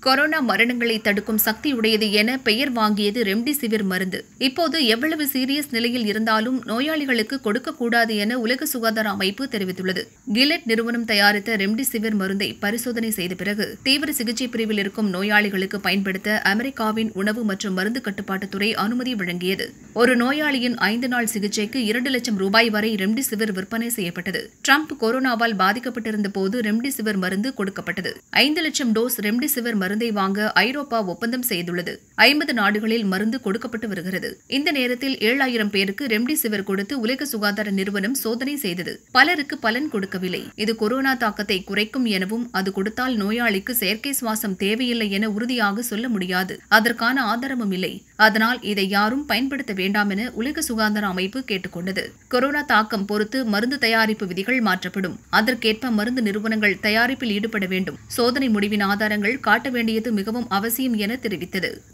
corona மரணங்களை தடுக்கும் சக்தியுடையது என பெயர் வாங்கியது ரெம்டிசிவிர் மருந்து இப்போது எவ்வளவு சீரியஸ் நிலையில் இருந்தாலும் நோயாளிகளுக்கு கொடுக்கக்கூடாது என உலக சுகாதார அமைப்பு தெரிவித்துள்ளது கிலெட் நிறுவனம் தயாரித்த ரெம்டிசிவிர் மருந்தை பரிசோதனை செய்த பிறகு தீவிர சிகிச்சை பிரிவில் இருக்கும் நோயாளிகளுக்கு பயன்படுத்த அமெரிக்காவின் உணவு மற்றும் மருந்து கட்டுப்பாட்டுத்துறை அனுமதி வழங்கியது ஒரு நோயாளியின் ஐந்து நாள் சிகிச்சைக்கு இரண்டு லட்சம் ரூபாய் வரை ரெம்டிசிவிர் விற்பனை செய்யப்பட்டது ட்ரம்ப் கொரோனாவால் பாதிக்கப்பட்டிருந்த போது ரெம்டிசிவிர் மருந்து கொடுக்கப்பட்டது ஐந்து லட்சம் டோஸ் ரெம்டிசிவிர் மருந்தை வாங்க ஐரோப்பா ஒப்பந்தம் செய்துள்ளது ஐம்பது நாடுகளில் மருந்து கொடுக்கப்பட்டு வருகிறது இந்த நேரத்தில் ஏழாயிரம் பேருக்கு ரெம்டிசிவிர் கொடுத்து உலக சுகாதார நிறுவனம் சோதனை செய்தது பலருக்கு பலன் கொடுக்கவில்லை இது கொரோனா தாக்கத்தை குறைக்கும் எனவும் அது கொடுத்தால் நோயாளிக்கு செயற்கை சுவாசம் தேவையில்லை என உறுதியாக சொல்ல முடியாது அதற்கான ஆதாரமும் இல்லை அதனால் இதை யாரும் பயன்படுத்த வேண்டாம் என உலக சுகாதார அமைப்பு கேட்டுக்கொண்டது கொரோனா தாக்கம் பொறுத்து மருந்து தயாரிப்பு விதிகள் மாற்றப்படும் அதற்கேற்ப மருந்து நிறுவனங்கள் தயாரிப்பில் ஈடுபட வேண்டும் சோதனை முடிவின் ஆதாரங்கள் காட்ட வேண்டியது மிகவும் அவசியம் என தெரிவித்தது